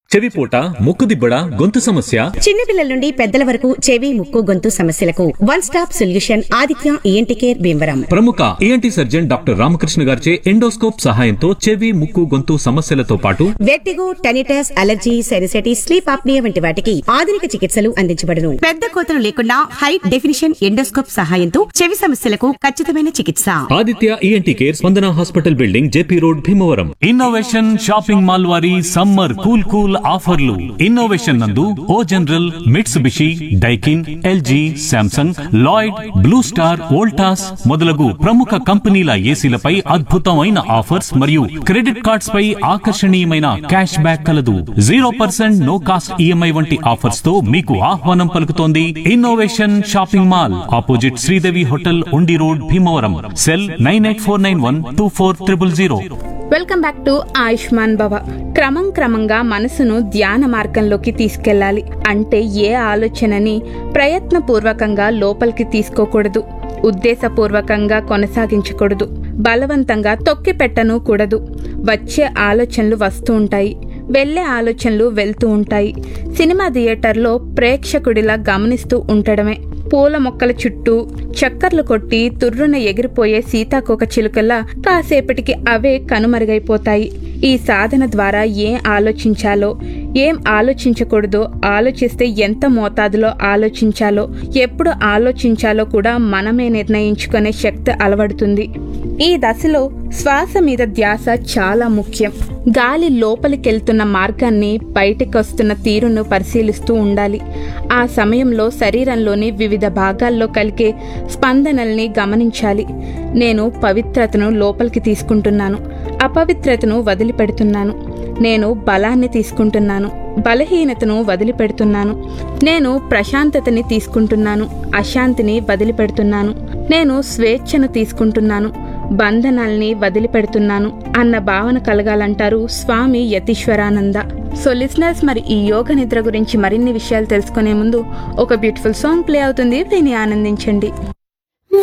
చెవిపోట ముక్కుదిబ్బడ గొంతు సమస్య చిన్నపిల్లల నుండి పెద్దల వరకు చెవి ముక్కు గొంతు సమస్యలకు one stop solution Aditya ENT care Bhimavaram ప్రముఖ ఏఎన్టీ సర్జన్ డాక్టర్ రామకృష్ణ గారిచే ఎండోస్కోప్ సహాయంతో చెవి ముక్కు గొంతు సమస్యలతో పాటు vertigo tinnitus allergy sinusitis sleep apnoea వంటి వాటికి ఆధునిక చికిత్సలు అందించబడును పెద్ద కోతలు లేకుండా హై డెఫినిషన్ ఎండోస్కోప్ సహాయంతో చెవి సమస్యలకు ఖచ్చితమైన చికిత్స Aditya ENT care Spandana hospital building JP road Bhimavaram innovation shopping mall వారి సమ్మర్ కూల్ కూల్ ఆఫర్లు ఇన్నోవేషన్ నందు O general Mitsubishi Daikin LG Samsung Lloyd Blue Star Voltas మొదలగు ప్రముఖ కంపెనీల ఏసీలపై అద్భుతమైన ఆఫర్స్ మరియు క్రెడిట్ కార్డ్స్ పై ఆకర్షణీయమైన క్యాష్ బ్యాక్ కలదు zero percent no cost EMI వంటి ఆఫర్స్ తో మీకు ఆహ్వానం పలుకుతోంది innovation shopping mall opposite Sridevi hotel Undi road Bhimavaram cell nine eight four nine one two four triple zero welcome back to Ayushman Bhava క్రమం క్రమంగా మనసును ధ్యాన మార్గంలోకి తీసుకెళ్ళాలి అంటే ఏ ఆలోచనని ప్రయత్నపూర్వకంగా లోపలికి తీసుకోకూడదు ఉద్దేశపూర్వకంగా కొనసాగించకూడదు బలవంతంగా తొక్కి పెట్టను కూడదు వచ్చే ఆలోచనలు వస్తూ ఉంటాయి వెళ్ళే ఆలోచనలు వెళ్తూ ఉంటాయి సినిమా థియేటర్లో ప్రేక్షకుడిలా గమనిస్తూ ఉండడమే పూల మొక్కల చుట్టూ చక్కర్లు కొట్టి తుర్రున ఎగిరిపోయే సీతాకోక చిలుకల్లా కాసేపటికి అవే కనుమరుగైపోతాయి ఈ సాధన ద్వారా ఏం ఆలోచించాలో ఏం ఆలోచించకూడదో ఆలోచిస్తే ఎంత మోతాదులో ఆలోచించాలో ఎప్పుడు ఆలోచించాలో కూడా మనమే నిర్ణయించుకునే శక్తి అలవడుతుంది ఈ దశలో శ్వాస మీద ధ్యాస చాలా ముఖ్యం గాలి లోపలికెళ్తున్న మార్గాన్ని బయటికొస్తున్న తీరును పరిశీలిస్తూ ఉండాలి ఆ సమయంలో శరీరంలోని వివిధ భాగాల్లో కలిగే స్పందనల్ని గమనించాలి నేను పవిత్రతను లోపలికి తీసుకుంటున్నాను అపవిత్రతను వదిలిపెడుతున్నాను నేను బలాన్ని తీసుకుంటున్నాను బలహీనతను వదిలిపెడుతున్నాను నేను ప్రశాంతతని తీసుకుంటున్నాను అశాంతిని వదిలిపెడుతున్నాను నేను స్వేచ్ఛను తీసుకుంటున్నాను బంధనాల్ని వదిలిపెడుతున్నాను అన్న భావన కలగాలంటారు స్వామి యతీశ్వరానంద సో లిసనర్స్ మరి ఈ యోగ నిద్ర గురించి మరిన్ని విషయాలు తెలుసుకునే ముందు ఒక బ్యూటిఫుల్ సాంగ్ ప్లే అవుతుంది దీన్ని ఆనందించండి